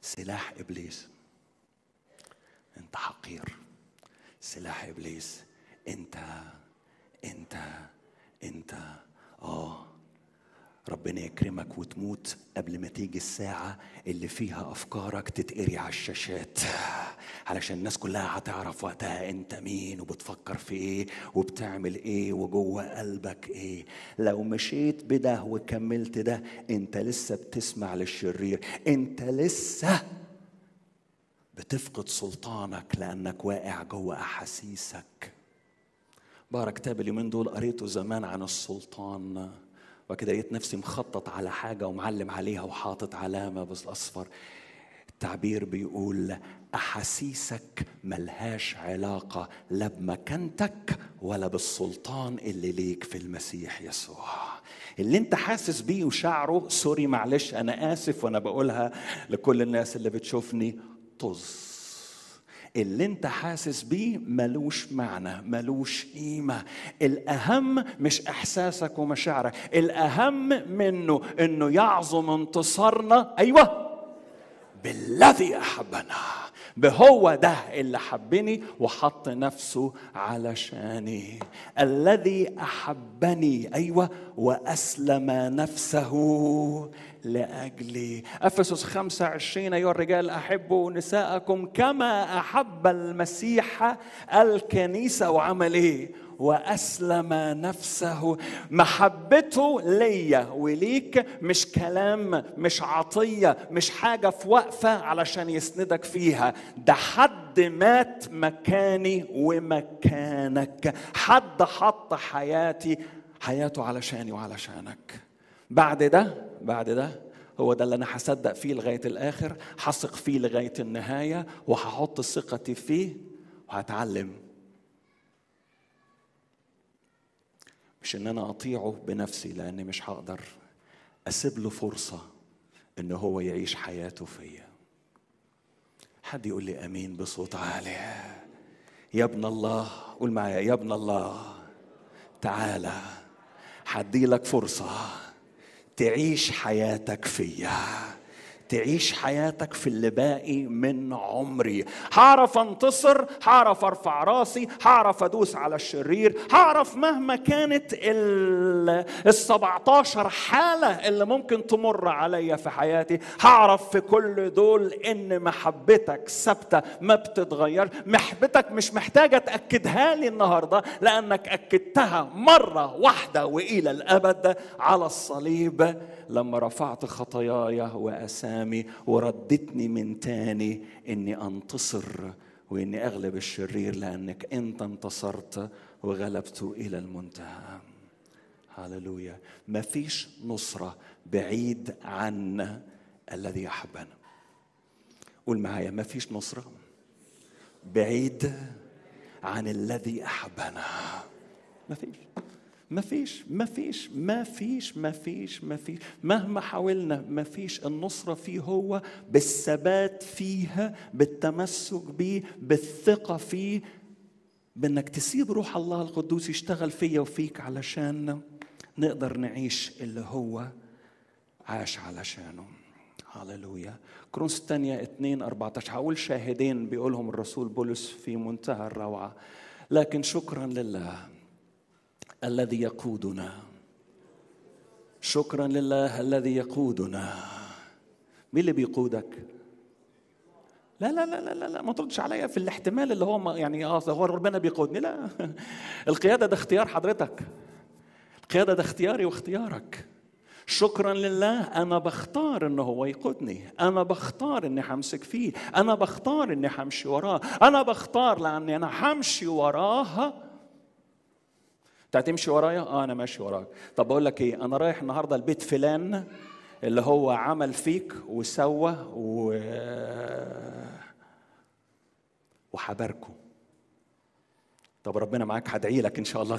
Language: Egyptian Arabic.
سلاح ابليس انت حقير سلاح ابليس انت انت انت اه ربنا يكرمك وتموت قبل ما تيجي الساعة اللي فيها أفكارك تتقري على الشاشات علشان الناس كلها هتعرف وقتها أنت مين وبتفكر في إيه وبتعمل إيه وجوه قلبك إيه لو مشيت بده وكملت ده أنت لسه بتسمع للشرير أنت لسه بتفقد سلطانك لأنك واقع جوه أحاسيسك بقرا كتاب اليومين دول قريته زمان عن السلطان وكده لقيت نفسي مخطط على حاجة ومعلم عليها وحاطط علامة بالأصفر التعبير بيقول أحاسيسك ملهاش علاقة لا بمكانتك ولا بالسلطان اللي ليك في المسيح يسوع اللي انت حاسس بيه وشعره سوري معلش انا اسف وانا بقولها لكل الناس اللي بتشوفني طز اللي انت حاسس بيه ملوش معنى ملوش قيمة الأهم مش إحساسك ومشاعرك الأهم منه إنه يعظم انتصارنا أيوة بالذي أحبنا بهو ده اللي حبني وحط نفسه علشاني الذي أحبني أيوة وأسلم نفسه لأجلي أفسس 25 أيها الرجال أحبوا نساءكم كما أحب المسيح الكنيسة وعمل إيه وأسلم نفسه محبته ليا وليك مش كلام مش عطية مش حاجة في وقفة علشان يسندك فيها ده حد مات مكاني ومكانك حد حط حياتي حياته علشاني وعلشانك بعد ده بعد ده هو ده اللي انا هصدق فيه لغايه الاخر هثق فيه لغايه النهايه وهحط ثقتي فيه وهتعلم مش ان انا اطيعه بنفسي لاني مش هقدر اسيب له فرصه ان هو يعيش حياته فيا حد يقول لي امين بصوت عالي يا ابن الله قول معايا يا ابن الله تعالى هدي لك فرصه تعيش حياتك فيا تعيش حياتك في اللي باقي من عمري هعرف انتصر هعرف ارفع راسي هعرف ادوس على الشرير هعرف مهما كانت ال 17 حالة اللي ممكن تمر عليا في حياتي هعرف في كل دول ان محبتك ثابتة ما بتتغير محبتك مش محتاجة تأكدها لي النهاردة لأنك أكدتها مرة واحدة وإلى الأبد على الصليب لما رفعت خطاياي واسامي وردتني من تاني اني انتصر واني اغلب الشرير لانك انت انتصرت وغلبته الى المنتهى هللويا مفيش نصرة بعيد عن الذي يحبنا قول معايا مفيش نصرة بعيد عن الذي أحبنا مفيش ما فيش ما فيش ما فيش ما فيش ما فيش مهما حاولنا ما فيش النصرة فيه هو بالثبات فيها بالتمسك بيه بالثقة فيه بانك تسيب روح الله القدوس يشتغل فيا وفيك علشان نقدر نعيش اللي هو عاش علشانه هللويا كرونس الثانية 2 14 هقول شاهدين بيقولهم الرسول بولس في منتهى الروعة لكن شكرا لله الذي يقودنا شكرا لله الذي يقودنا مين اللي بيقودك لا لا لا لا لا ما تردش عليا في الاحتمال اللي هو يعني اه هو ربنا بيقودني لا القياده ده اختيار حضرتك القياده ده اختياري واختيارك شكرا لله انا بختار ان هو يقودني انا بختار اني همسك فيه انا بختار اني همشي وراه انا بختار لاني انا همشي وراها انت هتمشي ورايا؟ اه انا ماشي وراك. طب بقول لك ايه؟ انا رايح النهارده البيت فلان اللي هو عمل فيك وسوى و وحباركه. طب ربنا معاك هدعي لك ان شاء الله